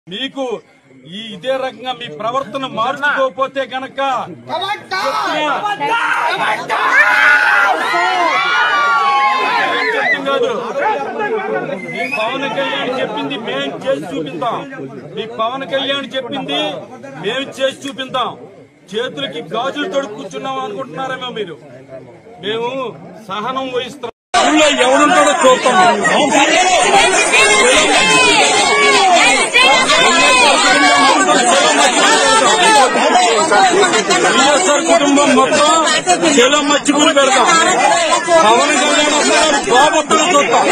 మీకు ఈ ఇదే రకంగా మీ ప్రవర్తన మార్చుకోకపోతే గనక చెప్తాం కాదు మీ పవన్ కళ్యాణ్ చెప్పింది మేం చేసి చూపిద్దాం మీ పవన్ కళ్యాణ్ చెప్పింది మేము చేసి చూపిద్దాం చేతులకి గాజులు తొడుగు కూర్చున్నాం అనుకుంటున్నారేమో మీరు మేము సహనం వహిస్తాం ఊళ్ళో ఎవడుంటాడో చూస్తాం వైఎస్ఆర్ కుటుంబం మొత్తం చెలో మచ్చిపూలు పెడతాం పవన్ కళ్యాణ్ వస్తారు బాబుద్దరు చూస్తాం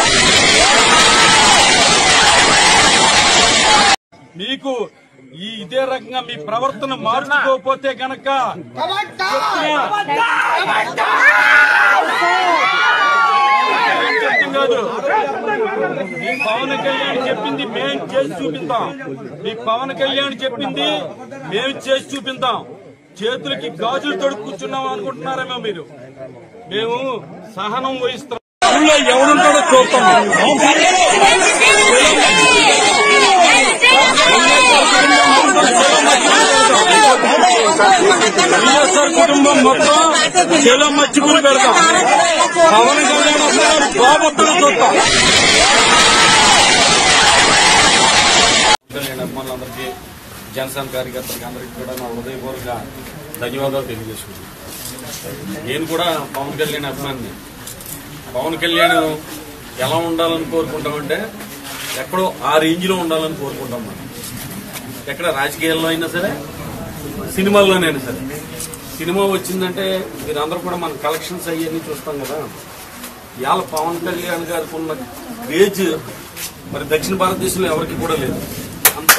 మీకు ఈ ఇదే రకంగా మీ ప్రవర్తన మార్చుకోకపోతే గనక చెప్తాం కాదు మీ పవన్ కళ్యాణ్ చెప్పింది మేం చేసి చూపిద్దాం మీ పవన్ కళ్యాణ్ చెప్పింది మేము చేసి చూపిద్దాం చేతులకి గాజులు తొడుగు కూర్చున్నాం అనుకుంటున్నారేమో మీరు మేము సహనం వహిస్తాం ఊళ్ళో ఎవడుంటాడో చూస్తాం వైఎస్ఆర్ కుటుంబం మొత్తం చెలో మచ్చిపూలు పెడతాం పవన్ కళ్యాణ్ వస్తారు బాబుద్దరు చూస్తాం కళ్యాణ్ అభిమానులందరికీ జనసేన కార్యకర్తలకి అందరికీ కూడా నా హృదయపూర్వక ధన్యవాదాలు తెలియజేసుకుంటున్నాను నేను కూడా పవన్ కళ్యాణ్ అభిమాని పవన్ కళ్యాణ్ ఎలా ఉండాలని కోరుకుంటామంటే ఎక్కడో ఆ రేంజ్లో ఉండాలని కోరుకుంటాం మనం ఎక్కడ రాజకీయాల్లో అయినా సరే సినిమాల్లోనైనా సరే సినిమా వచ్చిందంటే మీరందరూ కూడా మన కలెక్షన్స్ అయ్యన్నీ చూస్తాం కదా ఇవాళ పవన్ కళ్యాణ్ గారికి ఉన్న క్రేజ్ మరి దక్షిణ భారతదేశంలో ఎవరికి కూడా లేదు అంత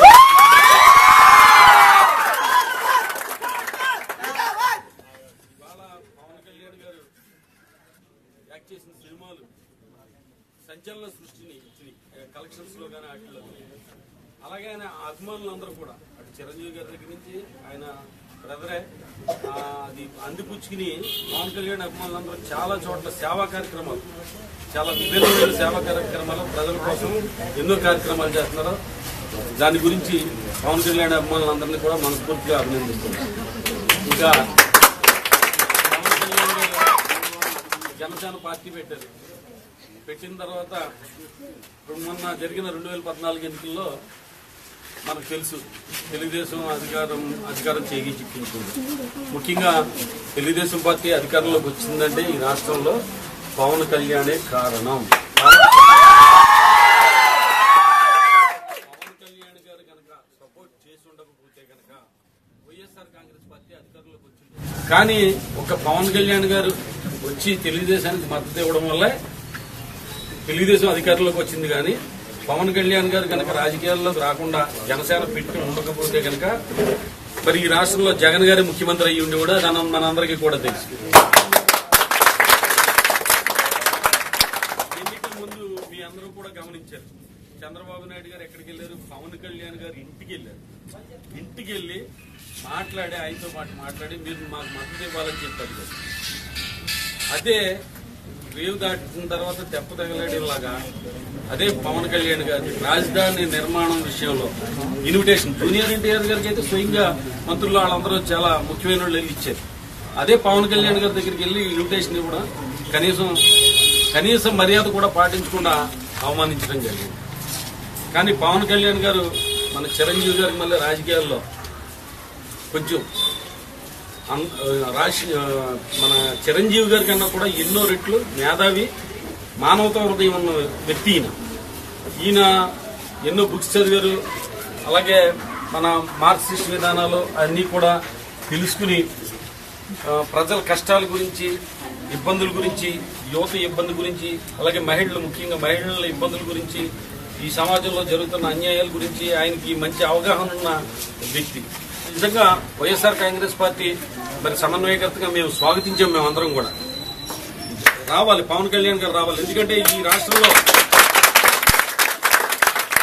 ఇవాళ పవన్ కళ్యాణ్ గారు యాక్ట్ చేసిన సినిమాలు సంచలన సృష్టిని ఇచ్చినాయి కలెక్షన్స్ లో కానీ వాటిలో అలాగే ఆయన అభిమానులందరూ కూడా అటు చిరంజీవి గారి దగ్గర నుంచి ఆయన బ్రదరే ఆ, అది అందిపుచ్చుకుని పవన్ కళ్యాణ్ అభిమానులందరూ చాలా చోట్ల సేవా కార్యక్రమాలు చాలా విభిన్నమైన సేవా కార్యక్రమాలు ప్రజల కోసం ఎన్నో కార్యక్రమాలు చేస్తున్నారు దాని గురించి పవన్ కళ్యాణ్ అభిమానులందరినీ కూడా మనస్ఫూర్తిగా అభినందిస్తున్నాం ఇంకా పవన్ కళ్యాణ్ గారు జనసేన పార్టీ పెట్టారు పెట్టిన తర్వాత ఇప్పుడు మొన్న జరిగిన రెండు వేల పద్నాలుగు ఎన్నికల్లో మనకు తెలుసు తెలుగుదేశం అధికారం అధికారం చేగి చిక్కించుకుంది ముఖ్యంగా తెలుగుదేశం పార్టీ అధికారంలోకి వచ్చిందంటే ఈ రాష్ట్రంలో పవన్ కళ్యాణే కారణం పవన్ కళ్యాణ్ గారు కనుక సపోర్ట్ చేసి ఉండకపోతే కనుక వైఎస్ఆర్ కాంగ్రెస్ పార్టీ అధికారంలోకి వచ్చింది కానీ ఒక పవన్ కళ్యాణ్ గారు వచ్చి తెలుగుదేశానికి మద్దతు ఇవ్వడం వల్లే తెలుగుదేశం అధికారంలోకి వచ్చింది కానీ పవన్ కళ్యాణ్ గారు కనుక రాజకీయాల్లోకి రాకుండా జనసేన పెట్టి ఉండకపోతే కనుక మరి ఈ రాష్ట్రంలో జగన్ గారి ముఖ్యమంత్రి అయ్యి ఉండి కూడా మన మనందరికీ కూడా తెలుసు ఎన్నికల ముందు మీ అందరూ కూడా గమనించారు చంద్రబాబు నాయుడు గారు ఎక్కడికి వెళ్ళారు పవన్ కళ్యాణ్ గారు ఇంటికి వెళ్ళారు ఇంటికి వెళ్ళి మాట్లాడి ఆయనతో పాటు మాట్లాడి మీరు మాకు మద్దతు ఇవ్వాలని చెప్పారు కదా. అదే రేవు దాటిన తర్వాత దెబ్బ తగలేడేలాగా అదే పవన్ కళ్యాణ్ గారి రాజధాని నిర్మాణం విషయంలో ఇన్విటేషన్ జూనియర్ ఎన్టీఆర్ గారికి అయితే స్వయంగా మంత్రులు వాళ్ళందరూ చాలా ముఖ్యమైన వాళ్ళు వెళ్ళి ఇచ్చారు అదే పవన్ కళ్యాణ్ గారి దగ్గరికి వెళ్ళి ఇన్విటేషన్ ఇవ్వడం కనీసం కనీసం మర్యాద కూడా పాటించకుండా అవమానించడం జరిగింది కానీ పవన్ కళ్యాణ్ గారు మన చిరంజీవి గారికి మళ్ళీ రాజకీయాల్లో కొంచెం అన్- ఆ, రాశి ఆ, మన చిరంజీవి గారి కన్నా కూడా ఎన్నో రెట్లు మేధావి మానవతా హృదయం ఉన్న వ్యక్తి ఈయన ఈయన ఎన్నో బుక్స్ చదివారు అలాగే మన మార్క్సిస్ట్ విధానాలు అన్నీ కూడా తెలుసుకుని ఆ, ప్రజల కష్టాల గురించి ఇబ్బందుల గురించి యువత ఇబ్బంది గురించి అలాగే మహిళలు ముఖ్యంగా మహిళల ఇబ్బందుల గురించి ఈ సమాజంలో జరుగుతున్న అన్యాయాల గురించి ఆయనకి మంచి అవగాహన ఉన్న వ్యక్తి నిజంగా వైఎస్ఆర్ కాంగ్రెస్ పార్టీ మరి సమన్వయకర్తగా మేము స్వాగతించాం మేమందరం కూడా రావాలి పవన్ కళ్యాణ్ గారు రావాలి ఎందుకంటే ఈ రాష్ట్రంలో